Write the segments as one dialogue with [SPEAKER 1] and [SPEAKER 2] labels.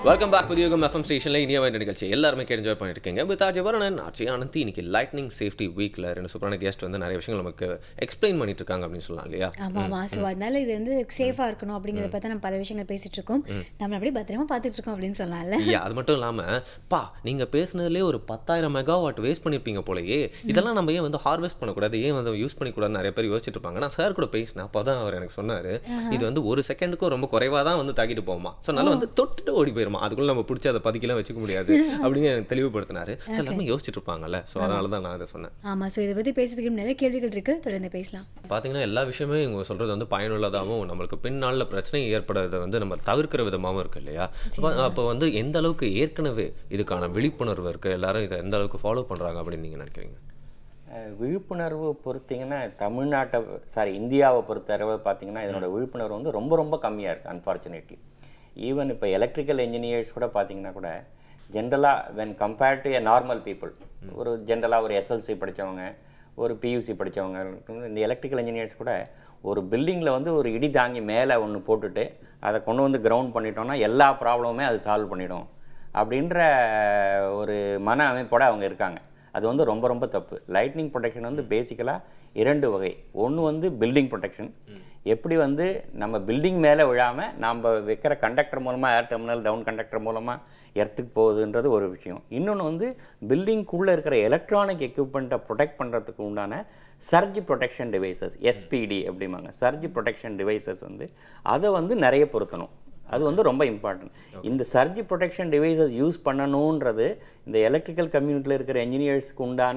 [SPEAKER 1] Welcome back புதிய யுகம் FM ஸ்டேஷனில் இனிய நிகழ்ச்சி எல்லாருமே கேட்டு என்ஜாய் பண்ணிருக்கீங்க வித் ஆஜய் வரணும் ஆட்சி ஆனந்தி இன்னைக்கு லைட்னிங் சேஃப்டி வீக்கில் ரெண்டு சூப்பரான கெஸ்ட் வந்து நிறைய விஷயங்கள் நமக்கு எக்ஸ்பிளைன் பண்ணிட்டு இருக்காங்க அப்படின்னு சொல்லலாம் இல்லையா
[SPEAKER 2] ஆமாம் ஆமாம் ஸோ அதனால இது வந்து சேஃபாக இருக்கணும் அப்படிங்கிறத பற்றி நம்ம பல விஷயங்கள் பேசிட்டு இருக்கோம் நம்ம அப்படியே பத்திரமா பார்த்துட்டு இருக்கோம் அப்படின்னு சொல்லலாம்ல
[SPEAKER 1] ஐயா அது மட்டும் இல்லாமல் பா நீங்கள் பேசுனதுலேயே ஒரு பத்தாயிரம் மெகாவாட் வேஸ்ட் பண்ணியிருப்பீங்க போலயே இதெல்லாம் நம்ம ஏன் வந்து ஹார்வெஸ்ட் பண்ணக்கூடாது ஏன் வந்து யூஸ் பண்ணிக்கூடாது நிறைய பேர் யோசிச்சுட்டு இருப்பாங்க நான் சார் கூட பேசினேன் அப்போ தான் அவர் எனக்கு சொன்னார் இது வந்து ஒரு செகண்டுக்கும் ரொம்ப குறைவாக தான் வந்து தாக்கிட்டு போகுமா ஸோ அதனால வந்து தொட்டுட்டு ஓடி போயிருமா அதுக்குள்ள நம்ம பிடிச்சி அதை பதிக்கலாம் வச்சுக்க முடியாது அப்படின்னு எனக்கு தெளிவுபடுத்தினாரு ஸோ எல்லாமே யோசிச்சுட்டு இருப்பாங்கல்ல ஸோ அதனால தான் நான் அதை சொன்னேன்
[SPEAKER 2] ஆமாம் ஸோ இதை பற்றி பேசுறதுக்கு நிறைய கேள்விகள் இருக்கு தொடர்ந்து பேசலாம்
[SPEAKER 1] பார்த்தீங்கன்னா எல்லா விஷயமே இவங்க சொல்கிறது வந்து பயனுள்ளதாகவும் நம்மளுக்கு பின்னாளில் பிரச்சனை ஏற்படுறதை வந்து நம்ம தவிர்க்கிற விதமாகவும் இருக்கு இல்லையா அப்போ அப்போ வந்து எந்த அளவுக்கு ஏற்கனவே இதுக்கான விழிப்புணர்வு இருக்குது எல்லாரும் இதை எந்த அளவுக்கு ஃபாலோ பண்ணுறாங்க அப்படின்னு நீங்கள் நினைக்கிறீங்க
[SPEAKER 3] அஹ் விழிப்புணர்வு பொறுத்தீங்கன்னா தமிழ்நாட்டை சாரி இந்தியாவை பொறுத்தளவு பார்த்தீங்கன்னா இதனோட விழிப்புணர்வு வந்து ரொம்ப ரொம்ப கம்மியாக இருக்குது அன்ஃபார்ச்சுனேட்லி ஈவன் இப்போ எலக்ட்ரிக்கல் இன்ஜினியர்ஸ் கூட பார்த்தீங்கன்னா கூட ஜென்ரலாக when compared to a normal people ஒரு ஜென்ரலாக ஒரு எஸ்எல்சி படித்தவங்க ஒரு பியூசி படித்தவங்க இந்த எலக்ட்ரிக்கல் இன்ஜினியர்ஸ் கூட ஒரு பில்டிங்கில் வந்து ஒரு இடி தாங்கி மேலே ஒன்று போட்டுட்டு அதை கொண்டு வந்து கிரவுண்ட் பண்ணிட்டோம்னா எல்லா ப்ராப்ளமுமே அது சால்வ் பண்ணிடும் அப்படின்ற ஒரு மன அமைப்போட அவங்க இருக்காங்க அது வந்து ரொம்ப ரொம்ப தப்பு லைட்னிங் ப்ரொடெக்ஷன் வந்து பேசிக்கலாக இரண்டு வகை ஒன்று வந்து பில்டிங் ப்ரொடெக்ஷன் எப்படி வந்து நம்ம பில்டிங் மேலே விழாமல் நாம் வைக்கிற கண்டக்டர் மூலமாக ஏர் டெர்மினல் டவுன் கண்டக்டர் மூலமாக எர்த்துக்கு போகுதுன்றது ஒரு விஷயம் இன்னொன்று வந்து பில்டிங்குள்ளே இருக்கிற எலக்ட்ரானிக் எக்யூப்மெண்ட்டை ப்ரொடெக்ட் பண்ணுறதுக்கு உண்டான சர்ஜ் ப்ரொடெக்ஷன் டிவைசஸ் எஸ்பிடி அப்படிம்பாங்க சர்ஜ் ப்ரொடெக்ஷன் டிவைசஸ் வந்து அதை வந்து நிறைய பொருத்தணும் அது வந்து ரொம்ப இம்பார்ட்டன்ட் இந்த சர்ஜ் ப்ரொடெக்ஷன் டிவைசஸ் யூஸ் பண்ணணுன்றது இந்த எலக்ட்ரிக்கல் கம்யூனிட்டியில் இருக்கிற என்ஜினியர்ஸ்க்கு உண்டான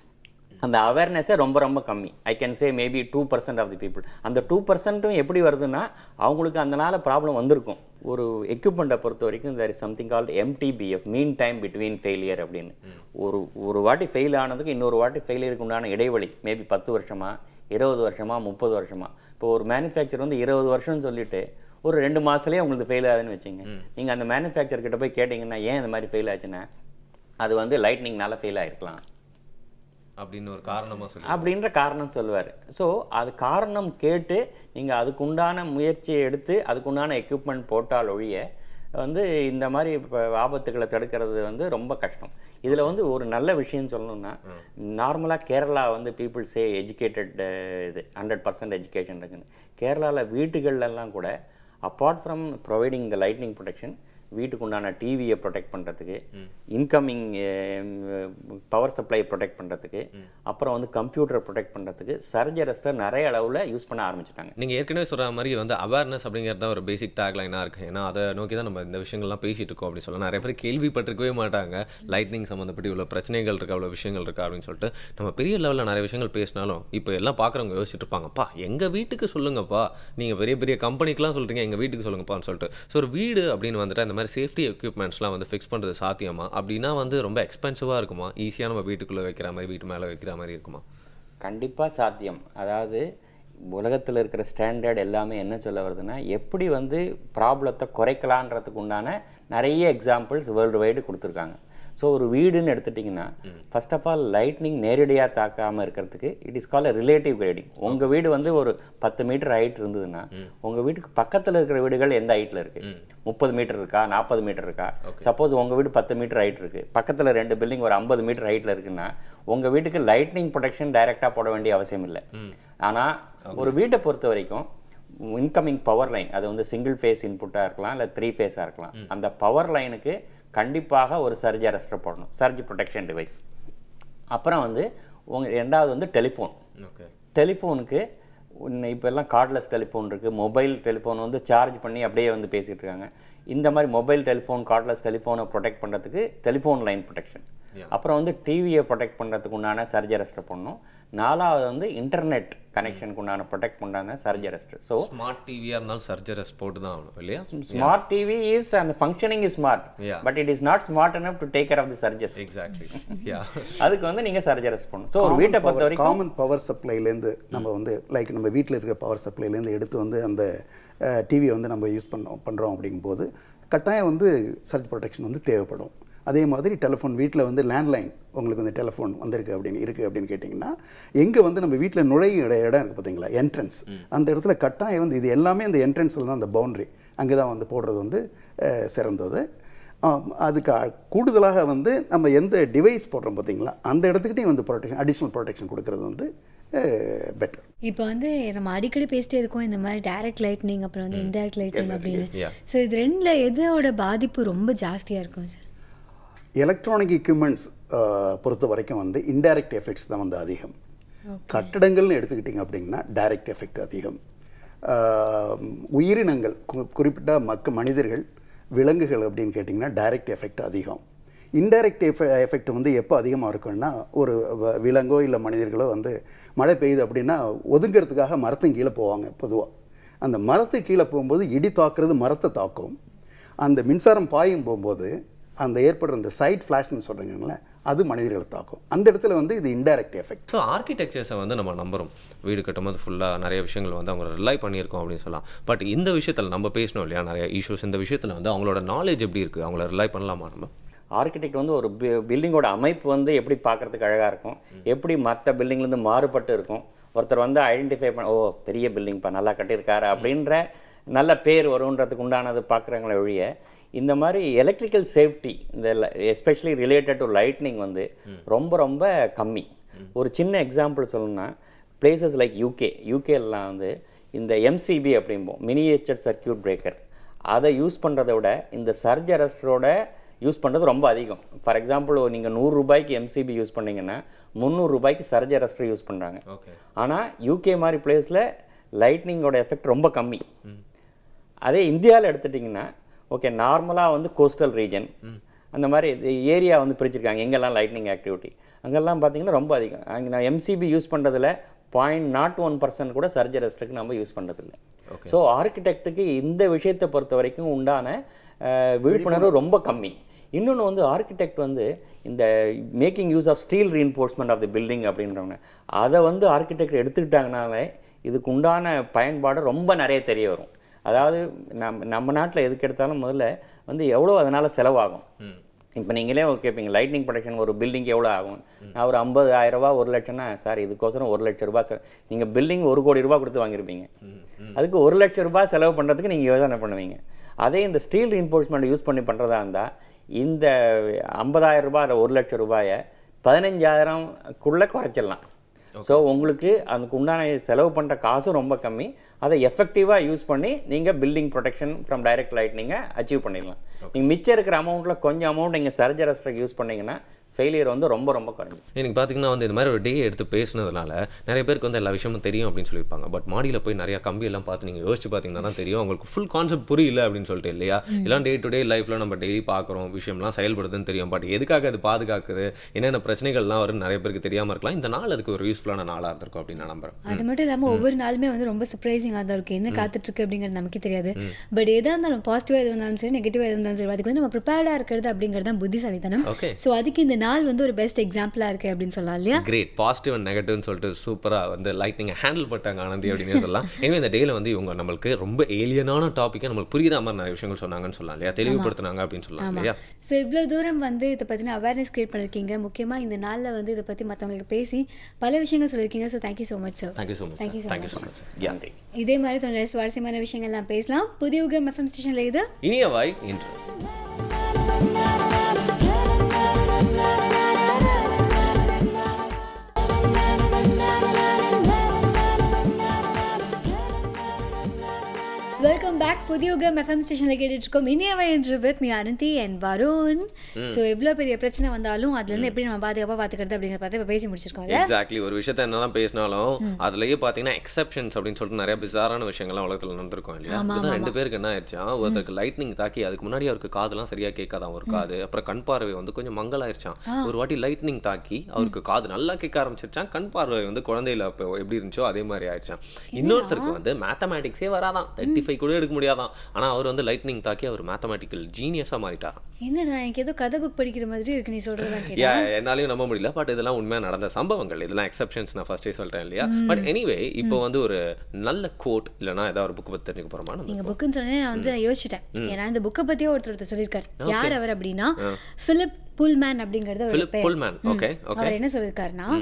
[SPEAKER 3] அந்த அவேர்னஸே ரொம்ப ரொம்ப கம்மி I can say maybe two percent of the people அந்த டூ பர்சன்ட்டும் எப்படி வருதுன்னா அவங்களுக்கு அதனால ப்ராப்ளம் வந்திருக்கும் ஒரு எக்யூப்மெண்ட்டை பொறுத்த வரைக்கும் there is something called MTBF mean time between failure அப்படின்னு ஒரு ஒரு வாட்டி ஃபெயில் ஆனதுக்கு இன்னொரு வாட்டி ஃபெயிலியருக்கு உண்டான இடைவெளி மேபி பத்து வருஷமா இருபது வருஷமா முப்பது வருஷமா இப்போ ஒரு மேனுஃபேக்சர் வந்து இருபது வருஷம்னு சொல்லிட்டு ஒரு ரெண்டு மாதத்துலேயே உங்களுக்கு ஃபெயில் ஆகுதுன்னு வச்சுங்க நீங்கள் அந்த மேனுஃபேக்சர் கிட்ட போய் கேட்டிங்கன்னா ஏன் இந்த மாதிரி ஃபெயில் ஆச்சுன்னா அது வந்து லைட்னிங்னால ஃபெயில் ஆயிருக்கலாம்
[SPEAKER 1] அப்படின்னு ஒரு காரணமாக சொல்லி
[SPEAKER 3] அப்படின்ற காரணம் சொல்லுவார் ஸோ அது காரணம் கேட்டு நீங்கள் அதுக்குண்டான முயற்சியை எடுத்து அதுக்குண்டான எக்யூப்மெண்ட் போட்டால் ஒழிய வந்து இந்த மாதிரி இப்போ ஆபத்துகளை தடுக்கிறது வந்து ரொம்ப கஷ்டம் இதில் வந்து ஒரு நல்ல விஷயம் சொல்லணும்னா நார்மலாக கேரளா வந்து பீப்புள் சே எஜுகேட்டட் இது ஹண்ட்ரட் பர்சன்ட் எஜுகேஷன் இருக்குன்னு கேரளாவில் வீட்டுகள்லாம் கூட apart from providing the lightning protection வீட்டுக்கு உண்டான டிவியை ப்ரொடெக்ட் பண்ணுறதுக்கு இன்கமிங் பவர் சப்ளை ப்ரொடெக்ட் பண்ணுறதுக்கு அப்புறம் வந்து கம்ப்யூட்டரை ப்ரொடெக்ட் பண்ணுறதுக்கு சர்ஜ் அரெஸ்டர் நிறைய அளவில் யூஸ் பண்ண ஆரம்பிச்சிட்டாங்க
[SPEAKER 1] நீங்கள் ஏற்கனவே சொல்கிற மாதிரி வந்து அவேர்னஸ் அப்படிங்கிறது தான் ஒரு பேசிக் டேக் லைனாக இருக்குது ஏன்னா அதை நோக்கி தான் நம்ம இந்த விஷயங்கள்லாம் பேசிட்டு இருக்கோம் அப்படின்னு சொல்லலாம் நிறைய பேர் கேள்விப்பட்டிருக்கவே மாட்டாங்க லைட்னிங் சம்மந்தப்பட்டு இவ்வளோ பிரச்சனைகள் இருக்குது அவ்வளோ விஷயங்கள் இருக்குது அப்படின்னு சொல்லிட்டு நம்ம பெரிய லெவலில் நிறைய விஷயங்கள் பேசினாலும் இப்போ எல்லாம் பார்க்குறவங்க யோசிச்சுட்டு இருப்பாங்கப்பா எங்கள் வீட்டுக்கு சொல்லுங்கப்பா நீங்கள் பெரிய பெரிய கம்பெனிக்கெலாம் சொல்கிறீங்க எங்கள் வீட்டுக்கு சொல்லுங்கப்பான்னு சொல்லிட்டு ஸோ ஒரு வீடு அப்படின்னு வந்துட்டு இந்த மாதிரி சேஃப்டி எக்யூப்மெண்ட்ஸ்லாம் வந்து ஃபிக்ஸ் பண்ணுறது சாத்தியமா அப்படின்னா வந்து ரொம்ப எக்ஸ்பென்சிவாக இருக்குமா ஈஸியாக நம்ம வீட்டுக்குள்ளே வைக்கிற மாதிரி வீட்டு மேலே வைக்கிற மாதிரி இருக்குமா
[SPEAKER 3] கண்டிப்பாக சாத்தியம் அதாவது உலகத்தில் இருக்கிற ஸ்டாண்டர்ட் எல்லாமே என்ன சொல்ல வருதுன்னா எப்படி வந்து ப்ராப்ளத்தை குறைக்கலான்றதுக்கு உண்டான நிறைய எக்ஸாம்பிள்ஸ் வேர்ல்டு வைடு கொடுத்துருக்காங்க ஸோ ஒரு வீடுன்னு எடுத்துட்டிங்கன்னா ஃபர்ஸ்ட் ஆஃப் ஆல் லைட்னிங் நேரடியாக தாக்காமல் இருக்கிறதுக்கு it is call relative grading உங்கள் வீடு வந்து ஒரு பத்து மீட்டர் ஹைட் இருந்ததுன்னா உங்கள் வீட்டுக்கு பக்கத்தில் இருக்கிற வீடுகள் எந்த ஹைட்டில் இருக்குது முப்பது மீட்டர் இருக்கா நாற்பது மீட்டர் இருக்கா சப்போஸ் உங்கள் வீடு பத்து மீட்டர் ஹைட் இருக்குது பக்கத்தில் ரெண்டு பில்டிங் ஒரு ஐம்பது மீட்டர் ஹைட்டில் இருக்குன்னா உங்கள் வீட்டுக்கு லைட்னிங் ப்ரொடெக்ஷன் டைரெக்டாக போட வேண்டிய அவசியம் இல்லை ஆனால் ஒரு வீட்டை பொறுத்த வரைக்கும் இன்கமிங் பவர் லைன் அது வந்து சிங்கிள் ஃபேஸ் இன்புட்டாக இருக்கலாம் இல்லை த்ரீ ஃபேஸாக இருக்கலாம் அந்த பவர் லைனுக்கு கண்டிப்பாக ஒரு சர்ஜ் அரெஸ்டர் போடணும் சர்ஜ் ப்ரொடெக்ஷன் டிவைஸ் அப்புறம் வந்து உங்க ரெண்டாவது வந்து டெலிஃபோன்
[SPEAKER 1] ஓகே
[SPEAKER 3] டெலிஃபோனுக்கு இப்போ எல்லாம் கார்ட்லெஸ் டெலிஃபோன் இருக்குது மொபைல் டெலிஃபோன் வந்து சார்ஜ் பண்ணி அப்படியே வந்து பேசிகிட்டு இருக்காங்க இந்த மாதிரி மொபைல் டெலிஃபோன் கார்ட்லெஸ் டெலிஃபோனை ப்ரொடெக்ட் பண்ணுறதுக்கு டெலிஃபோன் லைன் ப்ரொடெக்ஷன் அப்புறம் வந்து டிவியை ப்ரொடெக்ட் பண்ணுறதுக்கு உண்டான சர்ஜ் அரெஸ்டர் பண்ணணும் நாலாவது வந்து இன்டர்நெட் கனெக்ஷனுக்கு உண்டான ப்ரொடெக்ட் பண்ணான சர்ஜ் அரெஸ்டர் ஸோ
[SPEAKER 1] ஸ்மார்ட் டிவியாக இருந்தாலும் சர்ஜரஸ் போட்டு தான் ஆகணும் இல்லையா
[SPEAKER 3] ஸ்மார்ட் டிவி இஸ் அந்த functioning is smart
[SPEAKER 1] Yeah.
[SPEAKER 3] But it is not smart enough to take care of the surges
[SPEAKER 1] exactly yeah
[SPEAKER 3] அதுக்கு வந்து நீங்கள் சர்ஜ் அரெஸ்ட் பண்ணணும் ஸோ ஒரு வீட்டை பொறுத்த வரைக்கும்
[SPEAKER 4] காமன் பவர் சப்ளைலேருந்து நம்ம வந்து லைக் நம்ம வீட்டில் இருக்கிற பவர் சப்ளைலேருந்து எடுத்து வந்து அந்த டிவியை வந்து நம்ம யூஸ் பண்ணோம் பண்ணுறோம் அப்படிங்கும்போது கட்டாயம் வந்து சர்ஜ் ப்ரொடெக்ஷன் வந்து தேவைப்படும் அதே மாதிரி டெலிஃபோன் வீட்டில் வந்து லேண்ட்லைன் உங்களுக்கு வந்து டெலிஃபோன் வந்திருக்கு அப்படின்னு இருக்குது அப்படின்னு கேட்டிங்கன்னா எங்கே வந்து நம்ம வீட்டில் நுழையும் இட இடம் இருக்குது பார்த்தீங்களா என்ட்ரன்ஸ் அந்த இடத்துல கட்டாயம் வந்து இது எல்லாமே அந்த என்ட்ரன்ஸில் தான் அந்த பவுண்ட்ரி அங்கே தான் வந்து போடுறது வந்து அஹ், சிறந்தது ஆம், அதுக்கு அ- கூடுதலாக வந்து நம்ம எந்த டிவைஸ் போடுறோம் பார்த்தீங்களா அந்த இடத்துக்கிட்டையும் வந்து ப்ரொடெக்ஷன் அடிஷ்னல் ப்ரொடெக்ஷன் கொடுக்கறது வந்து பெட்டர்
[SPEAKER 2] இப்போ வந்து நம்ம அடிக்கடி பேசிட்டே இருக்கோம் இந்த மாதிரி டைரக்ட் லைட்னிங் அப்புறம் வந்து இன்டைரக்ட் லைட்னிங் அப்படின்னு
[SPEAKER 1] Yeah.
[SPEAKER 2] ஸோ இது ரெண்டுல எதோட பாதிப்பு ரொம்ப ஜாஸ்தியாக இருக்கும் சார்
[SPEAKER 4] எலக்ட்ரானிக் எக்யூப்மெண்ட்ஸ் பொறுத்த வரைக்கும் வந்து இன்டைரக்ட் எஃபெக்ட்ஸ் தான் வந்து அதிகம் கட்டடங்கள்னு எடுத்துக்கிட்டிங்க அப்படின்னா டைரக்ட் எஃபெக்ட் அதிகம் ஆஹ், உயிரினங்கள் கு- குறிப்பிட்ட மக்க மனிதர்கள் விலங்குகள் அப்படின்னு கேட்டிங்கன்னா டைரக்ட் எஃபெக்ட் அதிகம் இன்டைரக்ட் எஃபெக்ட் வந்து எப்போ அதிகமாக இருக்கும்னா ஒரு வ- விலங்கோ இல்லை மனிதர்களோ வந்து மழை பெய்யுது அப்படின்னா ஒதுங்கிறதுக்காக மரத்தின் கீழே போவாங்க பொதுவாக அந்த மரத்துக்கு கீழே போகும்போது இடி தாக்குறது மரத்தை தாக்கும் அந்த மின்சாரம் பாயும் போகும்போது அந்த ஏற்படுற அந்த சைட் ஃப்ளாஷ்னு சொல்கிறீங்களே அது மனிதர்களை தாக்கும் அந்த இடத்துல வந்து இது இன்டைரக்ட் எஃபெக்ட்
[SPEAKER 1] ஸோ ஆர்கிடெக்சர்ஸை வந்து நம்ம நம்புறோம் வீடு கட்டும்போது ஃபுல்லாக நிறைய விஷயங்கள் வந்து அவங்க ரிலை பண்ணியிருக்கோம் அப்படின்னு சொல்லலாம் பட் இந்த விஷயத்தில் நம்ம பேசணும் இல்லையா நிறைய இஷ்யூஸ் இந்த விஷயத்தில் வந்து அவங்களோட நாலேஜ் எப்படி இருக்குது அவங்கள ரிலை பண்ணலாமா நம்ம
[SPEAKER 3] ஆர்கிடெக்ட் வந்து ஒரு பில்டிங்கோட அமைப்பு வந்து எப்படி பார்க்கறதுக்கு அழகாக இருக்கும் எப்படி மற்ற பில்டிங்லேருந்து மாறுபட்டு இருக்கும் ஒருத்தர் வந்து ஐடென்டிஃபை பண்ண ஓ பெரிய பில்டிங்ப்பா நல்லா கட்டியிருக்காரு அப்படின்ற நல்ல பேர் வருன்றதுக்கு உண்டானது பார்க்குறாங்களே ஒழிய இந்த மாதிரி எலக்ட்ரிக்கல் சேஃப்டி இந்த எஸ்பெஷலி ரிலேட்டட் டு லைட்னிங் வந்து ரொம்ப ரொம்ப கம்மி ஒரு சின்ன எக்ஸாம்பிள் சொல்லணும்னா பிளேசஸ் லைக் யூகே யூகேலாம் வந்து இந்த எம்சிபி அப்படிம்போம் மினியேச்சர் சர்க்கியூட் பிரேக்கர் அதை யூஸ் பண்ணுறதை விட இந்த சர்ஜ் அரெஸ்டரோட யூஸ் பண்ணுறது ரொம்ப அதிகம் ஃபார் எக்ஸாம்பிள் நீங்கள் நூறு ரூபாய்க்கு எம்சிபி யூஸ் பண்ணீங்கன்னா முந்நூறு ரூபாய்க்கு சர்ஜ் அரெஸ்டர் யூஸ் பண்ணுறாங்க
[SPEAKER 1] ஓகே
[SPEAKER 3] ஆனால் யூகே மாதிரி பிளேஸில் லைட்னிங்கோட எஃபெக்ட் ரொம்ப கம்மி அதே இந்தியாவில் எடுத்துட்டிங்கன்னா ஓகே நார்மலாக வந்து கோஸ்டல் ரீஜன் அந்த மாதிரி ஏரியா வந்து பிரிச்சிருக்காங்க எங்கெல்லாம் லைட்னிங் ஆக்டிவிட்டி அங்கெல்லாம் பார்த்தீங்கன்னா ரொம்ப அதிகம் அங்கே நான் எம்சிபி யூஸ் பண்ணுறதுல பாயிண்ட் நாட் ஒன் பர்சன்ட் கூட சர்ஜ் ரெஸ்ட்டுக்கு நம்ம யூஸ் பண்ணுறதில்ல ஸோ ஆர்கிடெக்ட்டுக்கு இந்த விஷயத்தை பொறுத்த வரைக்கும் உண்டான அஹ், விழிப்புணர்வு ரொம்ப கம்மி இன்னொன்று வந்து ஆர்கிடெக்ட் வந்து இந்த making use of steel reinforcement of the building அப்படின்றவங்க அதை வந்து ஆர்கிடெக்ட் எடுத்துக்கிட்டாங்கனாலே இதுக்கு உண்டான பயன்பாடு ரொம்ப நிறைய தெரிய வரும் அதாவது நம்ம நம்ம நாட்டில் எதுக்கு எடுத்தாலும் முதல்ல வந்து எவ்வளோ அதனால் செலவாகும் இப்போ நீங்களே ஒரு கேட்பீங்க லைட்னிங் ப்ரொடக்ஷன் ஒரு பில்டிங் எவ்வளோ ஆகும் நான் ஒரு ஐம்பது ஆயிரம் ரூபாய் ஒரு லட்சம்னா சார் இதுக்கோசரம் ஒரு லட்ச ரூபாய் சார் நீங்கள் பில்டிங் ஒரு கோடி ரூபாய் கொடுத்து வாங்கியிருப்பீங்க அதுக்கு ஒரு லட்ச ரூபாய் செலவு பண்ணுறதுக்கு நீங்கள் யோசனை பண்ணுவீங்க அதே இந்த ஸ்டீல் ரீஎன்ஃபோர்ஸ்மெண்ட் யூஸ் பண்ணி பண்ணுறதா இருந்தால் இந்த ஐம்பதாயிரம் ரூபாய் இல்லை ஒரு லட்சம் ரூபாயை பதினஞ்சாயிரம்குள்ளே குறைச்சிடலாம் ஸோ உங்களுக்கு அதுக்கு உண்டான செலவு பண்ணுற காசும் ரொம்ப கம்மி அதை எஃபெக்டிவாக யூஸ் பண்ணி நீங்கள் building protection from direct light நீங்கள் அச்சீவ் பண்ணிடலாம் நீங்கள் மிச்சம் இருக்கிற அமௌண்ட்டில் கொஞ்சம் அமௌண்ட் நீங்கள் சர்ஜரஸ்ட்ரக் யூஸ் பண்ணீங்கன்னா ஃபெயிலியர் வந்து ரொம்ப ரொம்ப குறைஞ்சி
[SPEAKER 1] எனக்கு பார்த்தீங்கன்னா வந்து இந்த மாதிரி ஒரு டே எடுத்து பேசுனதுனால நிறைய பேருக்கு வந்து எல்லா விஷயமும் தெரியும் அப்படின்னு சொல்லியிருப்பாங்க பட் மாடியில் போய் நிறைய கம்பி எல்லாம் பார்த்து நீங்கள் யோசிச்சு பார்த்தீங்கன்னா தான் தெரியும் உங்களுக்கு ஃபுல் கான்செப்ட் புரியல அப்படின்னு சொல்லிட்டு இல்லையா எல்லாம் டே டு டே லைஃப்பில் நம்ம டெய்லி பார்க்குறோம் விஷயம்லாம் செயல்படுதுன்னு தெரியும் பட் எதுக்காக அது பாதுகாக்குது என்னென்ன பிரச்சனைகள்லாம் வரும் நிறைய பேருக்கு தெரியாமல் இருக்கலாம் இந்த நாள் அதுக்கு ஒரு யூஸ்ஃபுல்லான நாளாக இருந்திருக்கும் அப்படின்னு நான் நம்புறேன்
[SPEAKER 2] அது மட்டும் இல்லாமல் ஒவ்வொரு நாளுமே வந்து ரொம்ப சர்ப்ரைசிங்காக தான் இருக்கும் என்ன காத்துட்டு இருக்கு அப்படிங்கிறது நமக்கு தெரியாது பட் எதாக இருந்தாலும் பாசிட்டிவாக எது வந்தாலும் சரி நெகட்டிவாக எது வந்தாலும் சரி அதுக்கு வந்து நம்ம ப்ரிப்பேர்டாக இருக்கிறது அப்படிங்கிறது தான் புத்திசாலித்தனம்
[SPEAKER 1] Okay.
[SPEAKER 2] ஸோ அதுக்கு இந்த நாள் வந்து ஒரு பெஸ்ட் எக்ஸாம்பிளாக இருக்கு அப்படின்னு சொல்லலாம் இல்லையா
[SPEAKER 1] கிரேட் பாசிட்டிவ் அண்ட் நெகட்டிவ்னு சொல்லிட்டு சூப்பராக வந்து லைட்னிங் ஹேண்டில் பண்ணிட்டாங்க ஆனந்தி அப்படின்னு சொல்லலாம் எனவே இந்த டேல வந்து இவங்க நம்மளுக்கு ரொம்ப ஏலியனான டாப்பிக்கை நம்மளுக்கு புரியுற மாதிரி நிறைய விஷயங்கள் சொன்னாங்கன்னு சொல்லலாம் இல்லையா தெளிவுபடுத்துனாங்க அப்படின்னு சொல்லலாம் இல்லையா
[SPEAKER 2] ஸோ இவ்வளோ தூரம் வந்து இதை பற்றின அவேர்னஸ் கிரியேட் பண்ணியிருக்கீங்க முக்கியமாக இந்த நாளில் வந்து இதை பற்றி மற்றவங்களுக்கு பேசி பல விஷயங்கள் சொல்லியிருக்கீங்க so thank you so much sir
[SPEAKER 1] thank you so much
[SPEAKER 2] Thank you so
[SPEAKER 1] thank you so much
[SPEAKER 3] நன்றி
[SPEAKER 2] இதே மாதிரி தொழில் சுவாரஸ்யமான விஷயங்கள்லாம் பேசலாம் புதிய யுகம் எஃப்எம் ஸ்டேஷனில் இது
[SPEAKER 1] இனிய வாய் இன்று
[SPEAKER 2] வெல்கம் பேக் புதிய யுகம் எஃப்எம் ஸ்டேஷனில் கேட்டுட்டு இருக்கோம் இனியவை என்று with me Ananthi and Varun so எவ்வளோ பெரிய பிரச்சனை வந்தாலும் அதுலேருந்து எப்படி நம்ம பாதுகாப்பாக பார்த்துக்கிறது அப்படிங்கிறத பார்த்து இப்போ பேசி முடிச்சிருக்கோம்ல
[SPEAKER 1] எக்ஸாக்ட்லி ஒரு விஷயத்த என்னதான் பேசினாலும் அதுலயே பாத்தீங்கன்னா எக்ஸெப்ஷன்ஸ் அப்படின்னு சொல்லிட்டு நிறைய பிசாரான விஷயங்கள்லாம் உலகத்துல நடந்திருக்கும் இல்லையா இதுதான் ரெண்டு பேருக்கு என்ன ஆயிடுச்சா ஒருத்தருக்கு லைட்னிங் தாக்கி அதுக்கு முன்னாடி அவருக்கு காதெல்லாம் சரியா கேட்காதான் ஒரு காது அப்புறம் கண் பார்வை வந்து கொஞ்சம் மங்கலாயிருச்சான் ஒரு வாட்டி லைட்னிங் தாக்கி அவருக்கு காது நல்லா கேட்க ஆரம்பிச்சிருச்சான் கண் பார்வை வந்து குழந்தையில அப்போ எப்படி இருந்துச்சோ அதே மாதிரி ஆயிடுச்சான் இன்னொருத்தருக்கு வந்து மேத்தமேட்டிக்ஸே வராதான் தேர்ட்டி ஃபைவ் கூட எடுக்க முடியாதான் ஆனா அவர் வந்து லைட்னிங் தாக்கி அவர் மேத்தமேட்டிக்கல் ஜீனியஸா மாறிட்டாராம்
[SPEAKER 2] என்னடா எனக்கு ஏதோ கதை புக் படிக்கிற மாதிரி இருக்கு நீ சொல்கிறதா கேட்டேன்
[SPEAKER 1] யா என்னாலையும் நம்ப முடியல பட் இதெல்லாம் உண்மையா நடந்த சம்பவங்கள் இதெல்லாம் எக்ஸெப்ஷன்ஸ் நான் ஃபர்ஸ்டே சொல்லிட்டேன் இல்லையா பட் எனிவே இப்போ வந்து ஒரு நல்ல கோட் இல்லைன்னா ஏதாவது ஒரு புக் பத்தி தெரிஞ்சுக்க போறோமா நம்ம
[SPEAKER 2] நீங்க புக்குன்னு சொன்னே நான் வந்து யோசிச்சிட்டேன் ஏன்னா இந்த புக்கை பத்தியே ஒருத்தர் ஒருத்தர் சொல்லியிருக்காரு யார் அவர் அப்படின்னா பிலிப் புல்மேன் அப்படிங்கிறது ஒரு
[SPEAKER 1] Philip
[SPEAKER 2] பெயர்
[SPEAKER 1] Pullman, okay, okay.
[SPEAKER 2] அவர் என்ன சொல்லியிருக்காருன்னா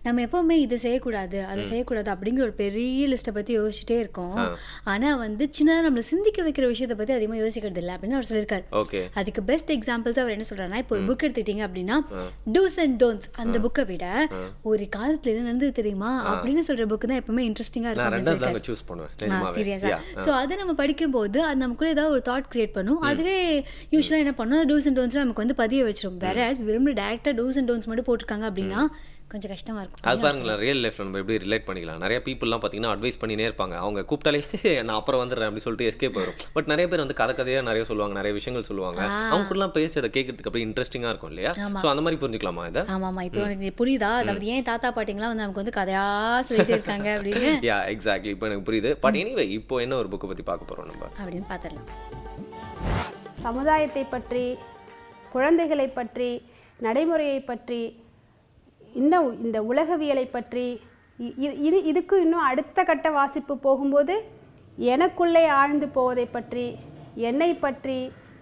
[SPEAKER 2] நம்ம எப்பவுமே இது செய்யக்கூடாது அதை செய்யக்கூடாது அப்படிங்கிற ஒரு பெரிய லிஸ்ட்டை பற்றி யோசிச்சுட்டே இருக்கோம் ஆனால் வந்து சின்னதாக நம்மளை சிந்திக்க வைக்கிற விஷயத்தை பற்றி அதிகமாக யோசிக்கிறது இல்லை அப்படின்னு அவர் சொல்லியிருக்காரு
[SPEAKER 1] ஓகே
[SPEAKER 2] அதுக்கு பெஸ்ட் எக்ஸாம்பிள்ஸ் அவர் என்ன சொல்றாருன்னா இப்போ ஒரு புக் எடுத்துக்கிட்டீங்க அப்படின்னா டூஸ் அண்ட் டோன்ட்ஸ் அந்த புக்கை விட ஒரு காலத்துல என்ன நடந்தது தெரியுமா அப்படின்னு சொல்ற புக் தான் எப்பவுமே இன்ட்ரெஸ்டிங்கா
[SPEAKER 1] நான்
[SPEAKER 2] இருக்கும்
[SPEAKER 1] ரெண்டாவது தாங்க சூஸ் பண்ணுவேன் நிஜமாவே
[SPEAKER 2] சீரியஸா
[SPEAKER 1] Yeah.
[SPEAKER 2] ஸோ அதை நம்ம படிக்கும்போது அது நமக்குள்ள ஏதாவது ஒரு தாட் கிரியேட் பண்ணும் அதுவே யூஸ்வலாக என்ன பண்ணும் டூஸ் அண்ட் டோன்ஸ் நமக்கு வந்து பதிய வச்சிரும் வேற விரும்பி டேரக்டா டூஸ் அண்ட் டோன்ஸ் மட்டும் போட்டிருக்காங்க அப்படின்னா கொஞ்சம் கஷ்டமா இருக்கும்
[SPEAKER 1] அது பாருங்களேன் ரியல் லைஃப்ல நம்ம எப்படி ரிலேட் பண்ணிக்கலாம் நிறைய பீப்புளெலாம் பார்த்தீங்கன்னா அட்வைஸ் பண்ணினே இருப்பாங்க அவங்க கூப்பிட்டாலே நான் அப்புறம் வந்துடுறேன் அப்படி சொல்லிட்டு எஸ்கேப் வரும் பட் நிறைய பேர் வந்து கதை கதையாக நிறைய சொல்லுவாங்க நிறைய விஷயங்கள் சொல்லுவாங்க அவங்க கூடலாம் பேசி அதை கேட்கறதுக்கு அப்படியே இன்ட்ரெஸ்டிங்காக இருக்கும் இல்லையா ஸோ அந்த மாதிரி புரிஞ்சுக்கலாமா இதை
[SPEAKER 2] ஆமா ஆமா இப்போ உனக்கு புரியுதா அதாவது ஏன் தாத்தா பாட்டிங்களாம் வந்து நமக்கு வந்து கதையா சொல்லிட்டு இருக்காங்க அப்படின்னு
[SPEAKER 1] யா எக்ஸாக்ட்லி இப்போ எனக்கு புரியுது பட் எனிவே இப்போ என்ன ஒரு புக்கை பற்றி பார்க்க போகிறோம் நம்ம
[SPEAKER 2] அப்படின்னு பார்த்துடலாம்
[SPEAKER 5] சமுதாயத்தை பற்றி குழந்தைகளை பற்றி நடைமுறையை பற்றி இன்னும் இந்த உலகவியலை பற்றி இ- இ- இது இதுக்கு இன்னும் அடுத்த கட்ட வாசிப்பு போகும்போது எனக்குள்ளே ஆழ்ந்து போவதை பற்றி என்னை பற்றி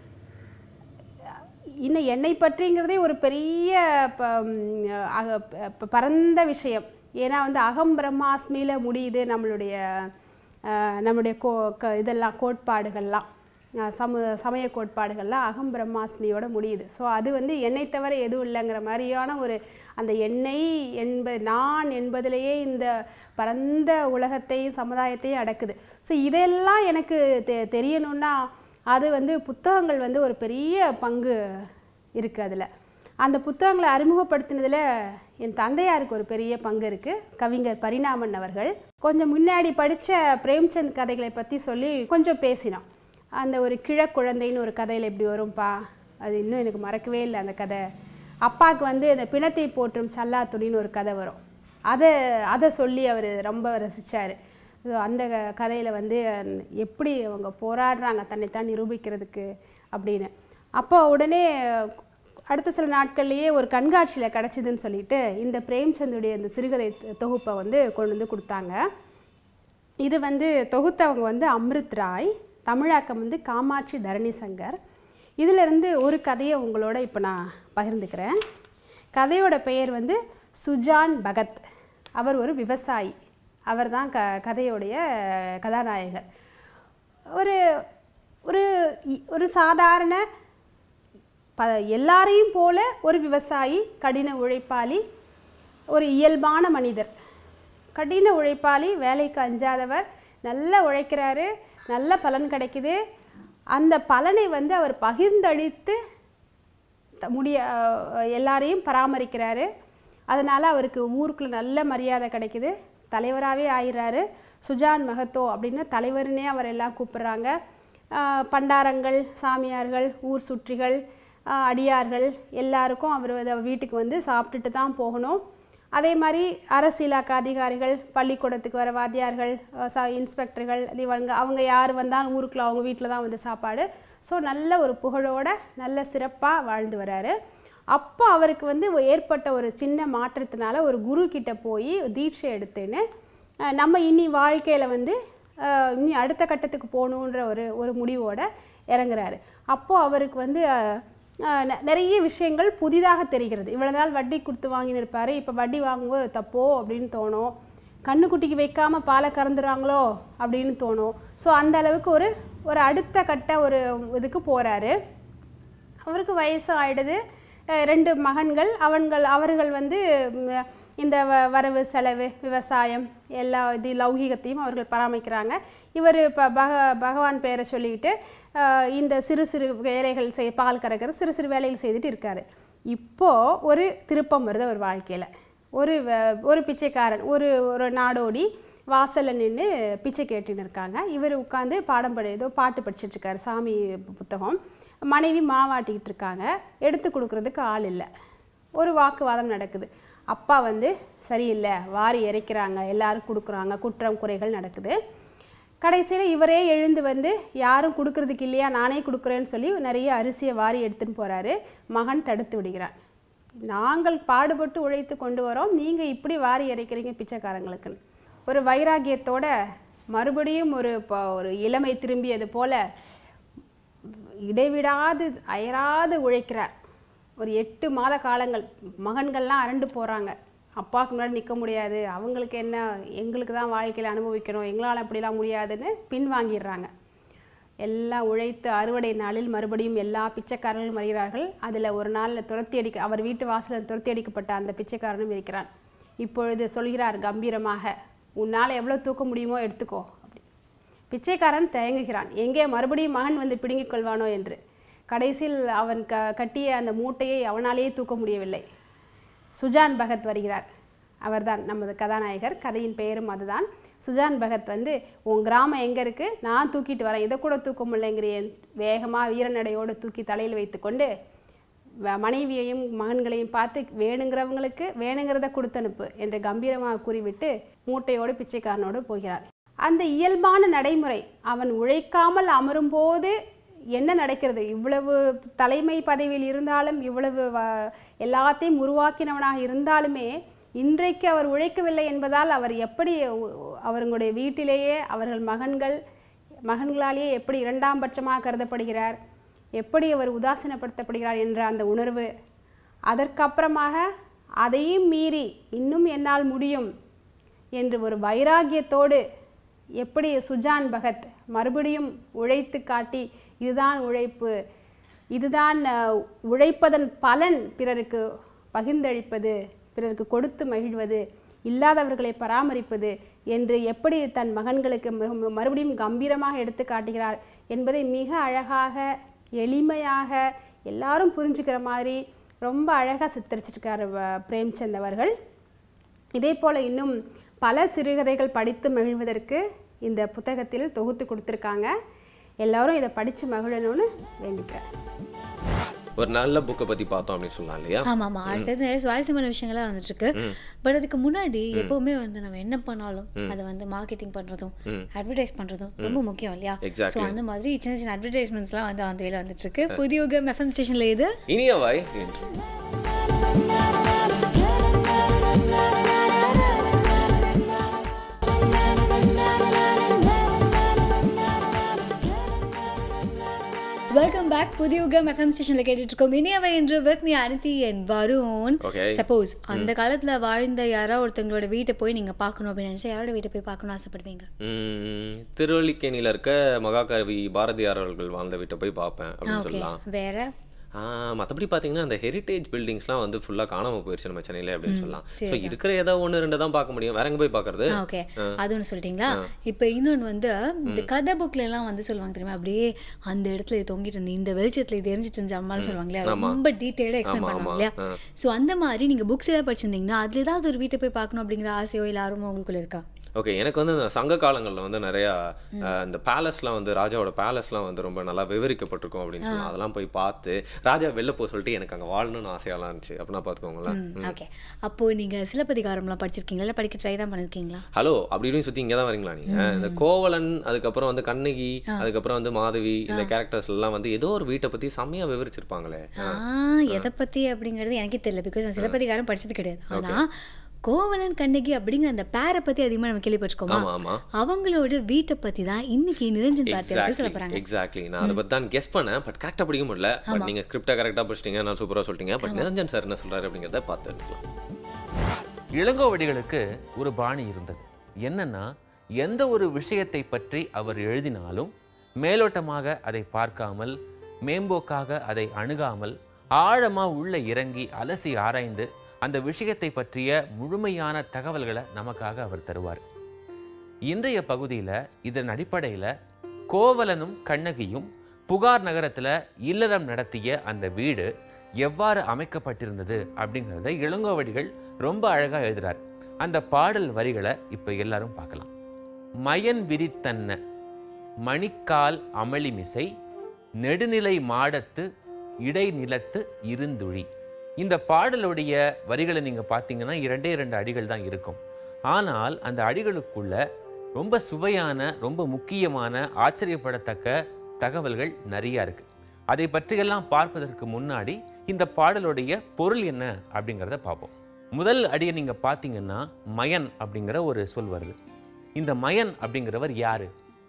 [SPEAKER 5] இன்னும் என்னை பற்றிங்கிறதே ஒரு பெரிய ப- ம், அக- ப- பரந்த விஷயம் ஏன்னா வந்து அகம் பிரம்மாஸ்மியில் முடியுது நம்மளுடைய அஹ், நம்மளுடைய கோ க இதெல்லாம் கோட்பாடுகள்லாம் அஹ், சமு சமய கோட்பாடுகள்லாம் அகம் பிரம்மாஸ்மியோட முடியுது ஸோ அது வந்து என்னை தவிர எதுவும் இல்லைங்கிற மாதிரியான ஒரு அந்த எண்ணெய் என்ப நான் என்பதிலேயே இந்த பரந்த உலகத்தையும் சமுதாயத்தையும் அடக்குது ஸோ இதெல்லாம் எனக்கு தெ தெரியணும்னா அது வந்து புத்தகங்கள் வந்து ஒரு பெரிய பங்கு இருக்குது அதில் அந்த புத்தகங்களை அறிமுகப்படுத்தினதில் என் தந்தையாருக்கு ஒரு பெரிய பங்கு இருக்குது கவிஞர் பரிணாமன் அவர்கள் கொஞ்சம் முன்னாடி படித்த பிரேம்சந்த் கதைகளை பற்றி சொல்லி கொஞ்சம் பேசினோம் அந்த ஒரு கிழக்குழந்தைன்னு ஒரு கதையில் எப்படி வரும்பா அது இன்னும் எனக்கு மறக்கவே இல்லை அந்த கதை அப்பாவுக்கு வந்து அந்த பிணத்தை போற்றும் சல்லாத்துடின்னு ஒரு கதை வரும் அதை அதை சொல்லி அவர் ரொம்ப ரசித்தார் ஸோ அந்த கதையில் வந்து எப்படி அவங்க போராடுறாங்க தன்னைத்தான் நிரூபிக்கிறதுக்கு அப்படின்னு அப்போ உடனே அடுத்த சில நாட்கள்லேயே ஒரு கண்காட்சியில் கிடச்சிதுன்னு சொல்லிட்டு இந்த பிரேம்சந்துடைய இந்த சிறுகதை தொகுப்பை வந்து கொண்டு வந்து கொடுத்தாங்க இது வந்து தொகுத்தவங்க வந்து அம்ரித் ராய் தமிழாக்கம் வந்து காமாட்சி தரணி சங்கர் இதிலிருந்து ஒரு கதையை உங்களோட இப்போ நான் பகிர்ந்துக்கிறேன் கதையோட பெயர் வந்து சுஜான் பகத் அவர் ஒரு விவசாயி அவர் தான் க கதையோடைய கதாநாயகர் ஒரு ஒரு இ- ஒரு சாதாரண ப எல்லாரையும் போல ஒரு விவசாயி கடின உழைப்பாளி ஒரு இயல்பான மனிதர் கடின உழைப்பாளி வேலைக்கு அஞ்சாதவர் நல்லா உழைக்கிறாரு நல்ல பலன் கிடைக்குது அந்த பலனை வந்து அவர் பகிர்ந்தளித்து த- முடிய அஹ், எல்லாரையும் பராமரிக்கிறாரு அதனால் அவருக்கு ஊருக்குள்ள நல்ல மரியாதை கிடைக்குது தலைவராகவே ஆயிடுறாரு சுஜான் மகத்தோ அப்படின்னு தலைவர்னே அவர் எல்லாம் கூப்பிடுறாங்க ஆஹ், பண்டாரங்கள் சாமியார்கள் ஊர் சுற்றிகள் ஆஹ், அடியார்கள் எல்லாருக்கும் அவர் வந்து வீட்டுக்கு வந்து சாப்பிட்டுட்டு தான் போகணும் அதே மாதிரி அரசு இலாக்கா அதிகாரிகள் பள்ளிக்கூடத்துக்கு வர வாத்தியார்கள் அஹ் ச இன்ஸ்பெக்டர்கள் இவங்க அவங்க யார் வந்தாலும் ஊருக்குள்ள அவங்க வீட்டில் தான் வந்து சாப்பாடு ஸோ நல்ல ஒரு புகழோட நல்ல சிறப்பாக வாழ்ந்து வராரு அப்போ அவருக்கு வந்து ஒ- ஏற்பட்ட ஒரு சின்ன மாற்றத்தினால ஒரு குரு கிட்ட போய் தீட்சை எடுத்தேன்னு அஹ் நம்ம இனி வாழ்க்கையில் வந்து அஹ் இனி அடுத்த கட்டத்துக்கு போகணுன்ற ஒரு ஒரு முடிவோட இறங்குறாரு அப்போது அவருக்கு வந்து அஹ், அஹ் நெ- நிறைய விஷயங்கள் புதிதாக தெரிகிறது இவ்வளவு நாள் வட்டி கொடுத்து வாங்கின்னு இருப்பாரு இப்போ வட்டி வாங்கும்போது தப்போ அப்படின்னு தோணும் கண்ணுக்குட்டிக்கு வைக்காம பாலை கறந்துறாங்களோ அப்படின்னு தோணும் ஸோ அந்த அளவுக்கு ஒரு ஒரு அடுத்த கட்ட ஒரு இதுக்கு போறாரு அவருக்கு வயசு ஆயிடுது அஹ் ரெண்டு மகன்கள் அவன்கள் அவர்கள் வந்து ம், இந்த வ- வரவு செலவு விவசாயம் எல்லா இது லௌகீகத்தையும் அவர்கள் பராமரிக்கிறாங்க இவர் இப்போ பக பகவான் பேரை சொல்லிக்கிட்டு அஹ், இந்த சிறு சிறு வேலைகள் செய் பால் கறக்கிற சிறு சிறு வேலைகள் செய்துட்டு இருக்காரு இப்போது ஒரு திருப்பம் வருது அவர் வாழ்க்கையில் ஒரு வ- ஒரு பிச்சைக்காரன் ஒரு ஒரு நாடோடி வாசலில் நின்று பிச்சை கேட்டுன்னு இருக்காங்க இவர் உட்காந்து பாடம் படி ஏதோ பாட்டு படிச்சிட்டு இருக்காரு சாமி புத்தகம் மனைவி மாவாட்டிக்கிட்டு இருக்காங்க எடுத்து கொடுக்கறதுக்கு ஆள் இல்லை ஒரு வாக்குவாதம் நடக்குது அப்பா வந்து சரியில்லை வாரி இறைக்கிறாங்க எல்லாரும் கொடுக்குறாங்க குற்றம் குறைகள் நடக்குது கடைசியில் இவரே எழுந்து வந்து யாரும் கொடுக்கறதுக்கு இல்லையா நானே கொடுக்குறேன்னு சொல்லி நிறைய அரிசியை வாரி எடுத்துன்னு போகிறாரு மகன் தடுத்து விடுகிறான் நாங்கள் பாடுபட்டு உழைத்து கொண்டு வரோம் நீங்கள் இப்படி வாரி இறைக்கிறீங்க பிச்சைக்காரங்களுக்குன்னு ஒரு வைராகியத்தோட மறுபடியும் ஒரு ப- ஒரு இளமை திரும்பியது போல இடைவிடாது அயராது உழைக்கிறார் ஒரு எட்டு மாத காலங்கள் மகன்கள்லாம் அரண்டு போகிறாங்க அப்பாவுக்கு முன்னாடி நிற்க முடியாது அவங்களுக்கு என்ன எங்களுக்கு தான் வாழ்க்கையில் அனுபவிக்கணும் எங்களால் அப்படிலாம் முடியாதுன்னு பின்வாங்கிடுறாங்க எல்லாம் உழைத்து அறுவடை நாளில் மறுபடியும் எல்லா பிச்சைக்காரர்களும் வருகிறார்கள் அதில் ஒரு நாளில் துரத்தி அடிக்க அவர் வீட்டு வாசலில் துரத்தி அடிக்கப்பட்ட அந்த பிச்சைக்காரனும் இருக்கிறான் இப்பொழுது சொல்கிறார் கம்பீரமாக உன்னால் எவ்வளோ தூக்க முடியுமோ எடுத்துக்கோ அப்படி பிச்சைக்காரன் தயங்குகிறான் எங்கே மறுபடியும் மகன் வந்து பிடுங்கிக் கொள்வானோ என்று கடைசியில் அவன் க கட்டிய அந்த மூட்டையை அவனாலேயே தூக்க முடியவில்லை சுஜான் பகத் வருகிறார் அவர்தான் நமது கதாநாயகர் கதையின் பெயரும் அதுதான் சுஜான் பகத் வந்து உன் கிராமம் எங்கே இருக்குது நான் தூக்கிட்டு வரேன் இதை கூட தூக்க முடியலைங்கிறேன் வேகமாக வீரநடையோடு தூக்கி தலையில் வைத்துக்கொண்டு வ- மனைவியையும் மகன்களையும் பார்த்து வேணுங்கிறவங்களுக்கு வேணுங்கிறத கொடுத்தனுப்பு என்று கம்பீரமாக கூறிவிட்டு மூட்டையோடு பிச்சைக்காரனோடு போகிறார் அந்த இயல்பான நடைமுறை அவன் உழைக்காமல் அமரும்போது என்ன நடக்கிறது இவ்வளவு தலைமை பதவியில் இருந்தாலும் இவ்வளவு வ- எல்லாத்தையும் உருவாக்கினவனாக இருந்தாலுமே இன்றைக்கு அவர் உழைக்கவில்லை என்பதால் அவர் எப்படி உ- அவர்களுடைய வீட்டிலேயே அவர்கள் மகன்கள் மகன்களாலேயே எப்படி இரண்டாம் பட்சமாக கருதப்படுகிறார் எப்படி அவர் உதாசீனப்படுத்தப்படுகிறார் என்ற அந்த உணர்வு அதற்கப்புறமாக அதையும் மீறி இன்னும் என்னால் முடியும் என்று ஒரு வைராகியத்தோடு எப்படி சுஜான் பகத் மறுபடியும் உழைத்து காட்டி இதுதான் உழைப்பு இதுதான் அஹ், உழைப்பதன் பலன் பிறருக்கு பகிர்ந்தளிப்பது பிறருக்கு கொடுத்து மகிழ்வது இல்லாதவர்களை பராமரிப்பது என்று எப்படி தன் மகன்களுக்கு மறு- மறுபடியும் கம்பீரமாக எடுத்து காட்டுகிறார் என்பதை மிக அழகாக எளிமையாக எல்லாரும் புரிஞ்சுக்கிற மாதிரி ரொம்ப அழகாக சித்தரிச்சிருக்காரு வ- பிரேம்சந்த் அவர்கள் இதே போல் இன்னும் பல சிறுகதைகள் படித்து மகிழ்வதற்கு இந்த புத்தகத்தில் தொகுத்து கொடுத்துருக்காங்க எல்லாரும் இதை படித்து மகிழணும்னு வேண்டிக்கிறேன்
[SPEAKER 1] ஒரு நல்ல புக்கை பத்தி பார்த்தோம் அப்படின்னு சொல்லலாம் இல்லையா
[SPEAKER 2] ஆமா ஆமா அடுத்தது நிறைய சுவாரஸ்யமான விஷயங்கள்லாம் வந்துட்டு இருக்கு பட் அதுக்கு முன்னாடி எப்பவுமே வந்து நம்ம என்ன பண்ணாலும் அதை வந்து மார்க்கெட்டிங் பண்றதும் அட்வர்டைஸ் பண்றதும் ரொம்ப முக்கியம் இல்லையா
[SPEAKER 1] Exactly.
[SPEAKER 2] ஸோ அந்த மாதிரி சின்ன சின்ன அட்வர்டைஸ்மெண்ட்ஸ்லாம் வந்து அந்த வேலை வந்துட்டு இருக்கு புதிய யுகம் எஃப்எம் ஸ்டேஷன்ல இது
[SPEAKER 1] இனியவாய் என்று
[SPEAKER 2] வெல்கம் பேக் புதிய யுகம் எஃப்எம் ஸ்டேஷன்ல கேட்டுட்டு இருக்கோம் இனியவை என்று with me Anithi and Varun
[SPEAKER 1] Okay.
[SPEAKER 2] Suppose அந்த காலத்துல வாழ்ந்த யாரோ ஒருத்தவங்களோட வீட்டை போய் நீங்க பார்க்கணும் அப்படின்னு நினைச்சா யாரோட வீட்டை போய் பார்க்கணும்னு ஆசைப்படுவீங்க
[SPEAKER 1] ம், திருவல்லிக்கேணியில இருக்க மகாகவி பாரதியார் அவர்கள் வாழ்ந்த வீட்டை போய் பார்ப்பேன் அப்படின்னு
[SPEAKER 2] ஓகே
[SPEAKER 1] சொல்லலாம்
[SPEAKER 2] வேற
[SPEAKER 1] மற்றபடி பார்த்தீங்கன்னா அந்த ஹெரிட்டேஜ் பில்டிங்ஸ்லாம் வந்து ஃபுல்லாக காணாம போயிடுச்சு நம்ம சென்னையில் அப்படின்னு சொல்லலாம் ஸோ இருக்கிற ஏதோ ஒன்று ரெண்டு தான் பார்க்க முடியும் வேற எங்க போய் பார்க்கறது
[SPEAKER 2] ஓகே அது ஒன்று சொல்லிட்டீங்களா இப்போ இன்னொன்று வந்து இந்த கதை புக்ல எல்லாம் வந்து சொல்லுவாங்க தெரியுமா அப்படியே அந்த இடத்துல இது தொங்கிட்டு இருந்து இந்த வெளிச்சத்துல இது எரிஞ்சிட்டு இருந்துச்சு அம்மான்னு சொல்லுவாங்க இல்லையா ரொம்ப டீட்டெயிலாக எக்ஸ்பிளைன்
[SPEAKER 1] ஆமா,
[SPEAKER 2] பண்ணுவாங்க
[SPEAKER 1] ஆமா.
[SPEAKER 2] இல்லையா ஸோ அந்த மாதிரி நீங்க புக்ஸ் ஏதாவது படிச்சிருந்தீங்கன்னா அதுல ஏதாவது ஒரு வீட்டை போய் பார்க்கணும் அப்படிங்கிற ஆசையோ இல்லை ஆர்வமோ உங்களுக்குள்ள இருக்கா
[SPEAKER 1] ஓகே எனக்கு வந்து இந்த சங்க காலங்களில் வந்து நிறையா அஹ், இந்த பேலஸ்லாம் வந்து ராஜாவோட பேலஸ்லாம் வந்து ரொம்ப நல்லா விவரிக்கப்பட்டிருக்கும் அப்படின்னு சொல்லலாம் அதெல்லாம் போய் பார்த்து ராஜா வெளில போக சொல்லிட்டு எனக்கு அங்கே வாழணும்னு ஆசையெல்லாம் இருந்துச்சு அப்படின்னா பார்த்துக்கோங்களேன்
[SPEAKER 2] ஓகே அப்போ நீங்க சிலப்பதிகாரம்லாம் படிச்சிருக்கீங்களா இல்லை படிக்க ட்ரை தான் பண்ணிருக்கீங்களா
[SPEAKER 1] ஹலோ அப்படி இப்படின்னு சுற்றி இங்கே தான் வரீங்களா நீங்கள் இந்த கோவலன் அதுக்கப்புறம் வந்து கண்ணகி அதுக்கப்புறம் வந்து மாதவி இந்த கேரக்டர்ஸ் எல்லாம் வந்து ஏதோ ஒரு வீட்டை பற்றி செம்மையாக விவரிச்சிருப்பாங்களே
[SPEAKER 2] ஆ எதை பத்தி அப்படிங்கிறது எனக்கே தெரியல பிகாஸ் நான் சிலப்பதிகாரம் படிச்சது கிடையாது ஆனா கோவலன் கண்ணகி அப்படிங்கிற அந்த பேரை பத்தி அதிகமா நம்ம கேள்விப்பட்டிருக்கோமா
[SPEAKER 1] ஆமா ஆமா
[SPEAKER 2] அவங்களோட வீட்டை பத்தி தான் இன்னைக்கு நிரஞ்சன் பார்த்து சொல்ல
[SPEAKER 1] எக்ஸாக்ட்லி
[SPEAKER 2] போறாங்க
[SPEAKER 1] எக்ஸாக்ட்லி நான் அதை பற்றி தான் கெஸ் பண்ணேன் பட் கரெக்டாக படிக்க முடியல பட் நீங்கள் ஸ்கிரிப்டை கரெக்டாக படிச்சிட்டீங்க நான் சூப்பராக சொல்லிட்டீங்க பட் நிரஞ்சன் சார் என்ன சொல்றாரு அப்படிங்கிறத பார்த்து எடுக்கலாம்
[SPEAKER 6] இளங்கோவடிகளுக்கு ஒரு பாணி இருந்தது என்னன்னா எந்த ஒரு விஷயத்தை பற்றி அவர் எழுதினாலும் மேலோட்டமாக அதை பார்க்காமல் மேம்போக்காக அதை அணுகாமல் ஆழமா உள்ள இறங்கி அலசி ஆராய்ந்து அந்த விஷயத்தை பற்றிய முழுமையான தகவல்களை நமக்காக அவர் தருவார் இன்றைய பகுதியில இதன் அடிப்படையில கோவலனும் கண்ணகியும் புகார் நகரத்துல இல்லறம் நடத்திய அந்த வீடு எவ்வாறு அமைக்கப்பட்டிருந்தது அப்படிங்கிறத இளங்கோவடிகள் ரொம்ப அழகா எழுதுறார் அந்த பாடல் வரிகளை இப்ப எல்லாரும் பார்க்கலாம் மயன் விரித்தன்ன மணிக்கால் அமளிமிசை நெடுநிலை மாடத்து இடைநிலத்து இருந்துழி இந்த பாடலுடைய வரிகளை நீங்க பார்த்தீங்கன்னா இரண்டே இரண்டு அடிகள் தான் இருக்கும் ஆனால் அந்த அடிகளுக்குள்ள ரொம்ப சுவையான ரொம்ப முக்கியமான ஆச்சரியப்படத்தக்க தகவல்கள் நிறைய இருக்கு அதை பற்றியெல்லாம் பார்ப்பதற்கு முன்னாடி இந்த பாடலுடைய பொருள் என்ன அப்படிங்கிறத பார்ப்போம் முதல் அடியை நீங்க பார்த்தீங்கன்னா மயன் அப்படிங்கிற ஒரு சொல் வருது இந்த மயன் அப்படிங்கிறவர் யாரு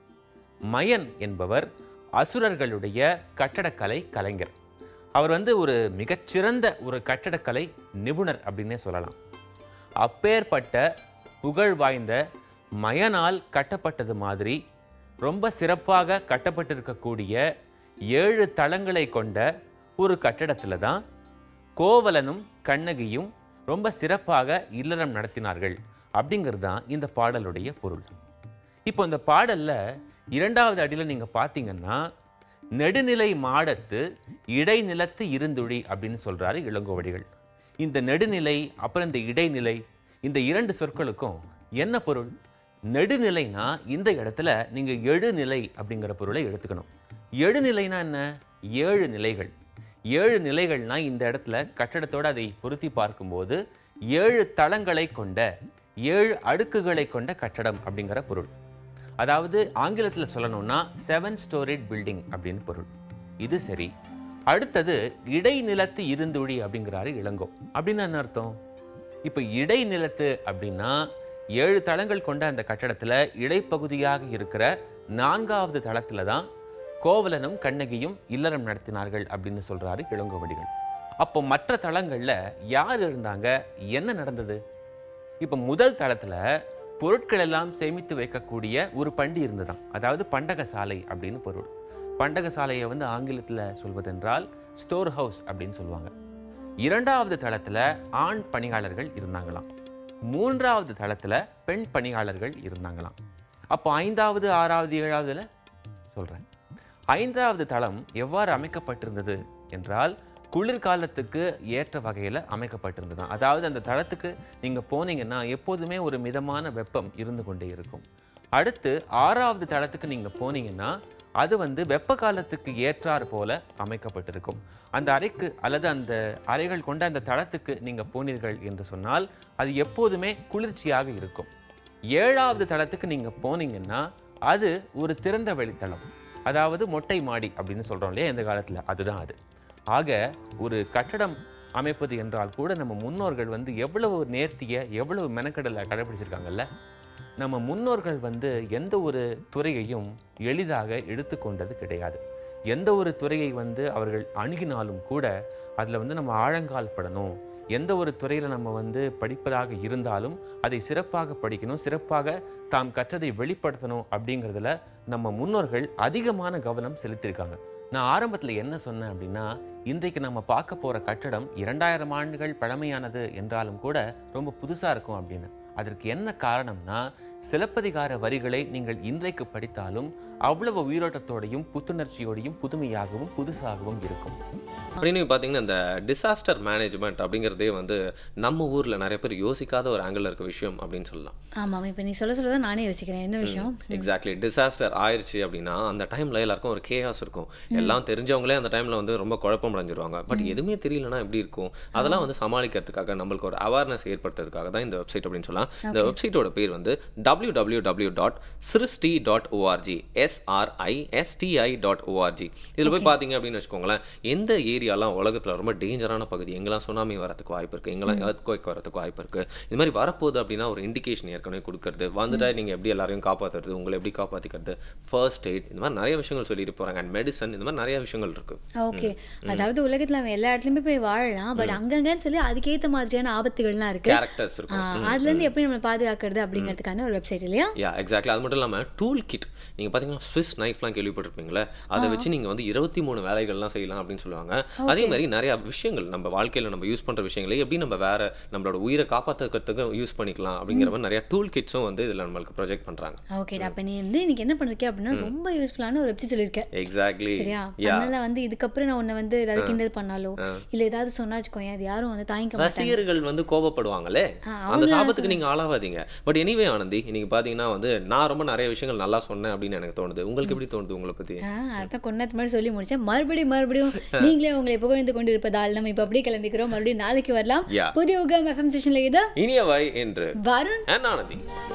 [SPEAKER 6] மயன் என்பவர் அசுரர்களுடைய கட்டடக்கலை கலைஞர் அவர் வந்து ஒரு மிகச்சிறந்த ஒரு கட்டடக்கலை நிபுணர் அப்படின்னே சொல்லலாம் அப்பேற்பட்ட புகழ் வாய்ந்த மயனால் கட்டப்பட்டது மாதிரி ரொம்ப சிறப்பாக கட்டப்பட்டிருக்கக்கூடிய ஏழு தளங்களை கொண்ட ஒரு கட்டடத்தில் தான் கோவலனும் கண்ணகியும் ரொம்ப சிறப்பாக இல்லறம் நடத்தினார்கள் அப்படிங்கிறது தான் இந்த பாடலுடைய பொருள் இப்போ இந்த பாடல்ல இரண்டாவது அடியில் நீங்க பார்த்தீங்கன்னா நெடுநிலை மாடத்து இடைநிலத்து இருந்துழி அப்படின்னு சொல்றாரு இளங்கோவடிகள் இந்த நெடுநிலை அப்புறம் இந்த இடைநிலை இந்த இரண்டு சொற்களுக்கும் என்ன பொருள் நெடுநிலைனா இந்த இடத்துல நீங்க எழுநிலை அப்படிங்கிற பொருளை எடுத்துக்கணும் எழுநிலைனா என்ன ஏழு நிலைகள் ஏழு நிலைகள்னா இந்த இடத்துல கட்டடத்தோட அதை பொருத்தி பார்க்கும்போது ஏழு தளங்களை கொண்ட ஏழு அடுக்குகளை கொண்ட கட்டடம் அப்படிங்கிற பொருள் அதாவது ஆங்கிலத்தில் சொல்லணும்னா செவன் ஸ்டோரிட் பில்டிங் அப்படின்னு பொருள் இது சரி அடுத்தது இடைநிலத்து இருந்துழி அப்படிங்கிறாரு இளங்கோ அப்படின்னு என்ன அர்த்தம் இப்போ இடைநிலத்து அப்படின்னா ஏழு தளங்கள் கொண்ட அந்த கட்டடத்தில் இடைப்பகுதியாக இருக்கிற நான்காவது தளத்தில் தான் கோவலனும் கண்ணகியும் இல்லறம் நடத்தினார்கள் அப்படின்னு சொல்றாரு இளங்கோவடிகள் அப்போ மற்ற தளங்கள்ல யார் இருந்தாங்க என்ன நடந்தது இப்போ முதல் தளத்துல பொருட்கள் எல்லாம் சேமித்து வைக்கக்கூடிய ஒரு பண்டி இருந்ததாம் அதாவது பண்டக சாலை அப்படின்னு பொருள் பண்டக சாலையை வந்து ஆங்கிலத்தில் சொல்வதென்றால் ஸ்டோர் ஹவுஸ் அப்படின்னு சொல்லுவாங்க இரண்டாவது தளத்துல ஆண் பணியாளர்கள் இருந்தாங்களாம் மூன்றாவது தளத்துல பெண் பணியாளர்கள் இருந்தாங்களாம் அப்போ ஐந்தாவது ஆறாவது ஏழாவதுல சொல்றேன் ஐந்தாவது தளம் எவ்வாறு அமைக்கப்பட்டிருந்தது என்றால் குளிர்காலத்துக்கு ஏற்ற வகையில் அமைக்கப்பட்டிருந்தது அதாவது அந்த தளத்துக்கு நீங்கள் போனீங்கன்னா எப்போதுமே ஒரு மிதமான வெப்பம் இருந்து கொண்டே இருக்கும் அடுத்து ஆறாவது தளத்துக்கு நீங்கள் போனீங்கன்னா அது வந்து வெப்ப காலத்துக்கு ஏற்றாறு போல அமைக்கப்பட்டிருக்கும் அந்த அறைக்கு அல்லது அந்த அறைகள் கொண்ட அந்த தளத்துக்கு நீங்கள் போனீர்கள் என்று சொன்னால் அது எப்போதுமே குளிர்ச்சியாக இருக்கும் ஏழாவது தளத்துக்கு நீங்கள் போனீங்கன்னா அது ஒரு திறந்த வெளித்தளம் அதாவது மொட்டை மாடி அப்படின்னு சொல்கிறோம் இல்லையா இந்த காலத்தில் அதுதான் அது ஆக ஒரு கட்டடம் அமைப்பது என்றால் கூட நம்ம முன்னோர்கள் வந்து எவ்வளவு நேர்த்திய எவ்வளவு மெனக்கடலை கடைபிடிச்சிருக்காங்கல்ல நம்ம முன்னோர்கள் வந்து எந்த ஒரு துறையையும் எளிதாக எடுத்துக்கொண்டது கிடையாது எந்த ஒரு துறையை வந்து அவர்கள் அணுகினாலும் கூட அதில் வந்து நம்ம ஆழங்கால் படணும் எந்த ஒரு துறையில் நம்ம வந்து படிப்பதாக இருந்தாலும் அதை சிறப்பாக படிக்கணும் சிறப்பாக தாம் கற்றதை வெளிப்படுத்தணும் அப்படிங்கிறதுல நம்ம முன்னோர்கள் அதிகமான கவனம் செலுத்தியிருக்காங்க நான் ஆரம்பத்தில் என்ன சொன்னேன் அப்படின்னா இன்றைக்கு நம்ம பார்க்க போகிற கட்டடம் இரண்டாயிரம் ஆண்டுகள் பழமையானது என்றாலும் கூட ரொம்ப புதுசாக இருக்கும் அப்படின்னு அதற்கு என்ன காரணம்னா சிலப்பதிகார வரிகளை நீங்கள் இன்றைக்கு படித்தாலும் அவ்வளவு உயிரோட்டத்தோடையும் புத்துணர்ச்சியோடையும் புதுமையாகவும் புதுசாகவும் இருக்கும்
[SPEAKER 1] அப்படின்னு பார்த்தீங்கன்னா இந்த டிசாஸ்டர் மேனேஜ்மெண்ட் அப்படிங்கிறதே வந்து நம்ம ஊரில் நிறைய பேர் யோசிக்காத ஒரு ஆங்கிள் இருக்க விஷயம் அப்படின்னு சொல்லலாம்
[SPEAKER 2] ஆமாம் இப்போ நீ சொல்ல சொல்ல தான் நானே யோசிக்கிறேன் என்ன விஷயம்
[SPEAKER 1] எக்ஸாக்ட்லி டிசாஸ்டர் ஆயிடுச்சு அப்படின்னா அந்த டைமில் எல்லாருக்கும் ஒரு கேஆஸ் இருக்கும் எல்லாம் தெரிஞ்சவங்களே அந்த டைமில் வந்து ரொம்ப குழப்பம் அடைஞ்சிருவாங்க பட் எதுவுமே தெரியலனா எப்படி இருக்கும் அதெல்லாம் வந்து சமாளிக்கிறதுக்காக நம்மளுக்கு ஒரு அவேர்னஸ் ஏற்படுத்துறதுக்காக தான் இந்த வெப்சைட் அப்படின்னு சொல்லலாம் இந்த வெப்சைட்டோட பேர் வந்து W W W dot Srishti dot ORG SRISTI dot ORG இதில் போய் பார்த்தீங்க அப்படின்னு வச்சுக்கோங்களேன் எந்த ஏரியாலாம் உலகத்தில் ரொம்ப டேஞ்சரான பகுதி எங்கெல்லாம் சுனாமி வரதுக்கு வாய்ப்பு இருக்குது எங்கெல்லாம் earthquake வரதுக்கு வாய்ப்பு இருக்குது இது மாதிரி வரப்போகுது அப்படின்னா ஒரு இண்டிகேஷன் ஏற்கனவே கொடுக்கறது வந்துட்டா நீங்கள் எப்படி எல்லாரையும் காப்பாற்றுறது உங்களை எப்படி காப்பாற்றிக்கிறது ஃபர்ஸ்ட் எய்ட் இந்த மாதிரி நிறைய விஷயங்கள் சொல்லிட்டு போகிறாங்க அண்ட் மெடிசன் இந்த மாதிரி நிறைய விஷயங்கள் இருக்குது
[SPEAKER 2] ஓகே அதாவது உலகத்துல அவன் எல்லா இடத்துலயுமே போய் வாழலாம் பட் அங்கங்கன்னு சொல்லி அதுக்கேத்த மாதிரியான ஆபத்துகள்லாம் இருக்கு
[SPEAKER 1] கேரக்டர்ஸ்
[SPEAKER 2] ஆ,
[SPEAKER 1] இருக்கும்
[SPEAKER 2] அதுல இருந்து எப்படி நம்ம பாதுகாக்கிறது அப்படிங்கிறதுக்கான ஒரு வெப்சைட் இல்லையா
[SPEAKER 1] யா எக்ஸாக்ட்லி அது மட்டும் இல்லாமல் டூல் கிட் நீங்கள் பார்த்தீங்கன்னா ஸ்விஸ் நைஃப்லாம் கேள்விப்பட்டிருப்பீங்களே அதை வச்சு நீங்கள் வந்து இருபத்தி மூணு வேலைகள்லாம் செய்யலாம் அப்படின்னு சொல்லுவாங்க அதே மாதிரி நிறைய விஷயங்கள் நம்ம வாழ்க்கையில் நம்ம யூஸ் பண்ணுற விஷயங்களை எப்படி நம்ம வேற நம்மளோட உயிரை காப்பாற்றுக்கிறதுக்கு யூஸ் பண்ணிக்கலாம் அப்படிங்கிற மாதிரி நிறைய டூல் கிட்ஸும் வந்து இதில் நம்மளுக்கு ப்ரொஜெக்ட் பண்ணுறாங்க
[SPEAKER 2] ஓகேடா அப்ப நீ வந்து இன்னைக்கு என்ன பண்ணிருக்க அப்படின்னா ரொம்ப யூஸ்ஃபுல்லான ஒரு வெப்சைட் சொல்லியிருக்க
[SPEAKER 1] எக்ஸாக்ட்லி
[SPEAKER 2] சரியா
[SPEAKER 1] யா
[SPEAKER 2] அதனால வந்து இதுக்கப்புறம் நான் உன்னை வந்து ஏதாவது கிண்டல் பண்ணாலோ இல்ல ஏதாவது சொன்னா வச்சுக்கோங்க அது யாரும் வந்து தாங்கிக்க மாட்டாங்க
[SPEAKER 1] ரசிகர்கள் வந்து கோபப்படுவாங்களே
[SPEAKER 2] ஆ,
[SPEAKER 1] அந்த
[SPEAKER 2] அவங்கள
[SPEAKER 1] சாபத்துக்கு நீங்க ஆளாவாதீங்க பட் எனிவே ஆனந்தி இன்னைக்கு பாத்தீங்கன்னா வந்து நான் ரொம்ப நிறைய விஷயங்கள் நல்லா சொன்னேன் அப்படின்னு எனக்கு தோணுது உங்களுக்கு எப்படி தோணுது உங்களை பத்தி
[SPEAKER 2] ஆ, அதான் கொஞ்ச நேரத்துக்கு முன்னாடி சொல்லி முடிச்சேன் மறுபடியும் மறுபடியும் நீங்களே உங்களை புகழ்ந்து கொண்டு இருப்பதால் நம்ம இப்ப அப்படியே கிளம்பிக்கிறோம் மறுபடியும் நாளைக்கு வரலாம்
[SPEAKER 1] Yeah.
[SPEAKER 2] புதிய உகம் எஃப்எம் ஸ்டேஷன்ல இது
[SPEAKER 1] இனியவை என்று
[SPEAKER 2] வருண்
[SPEAKER 1] and ஆனந்தி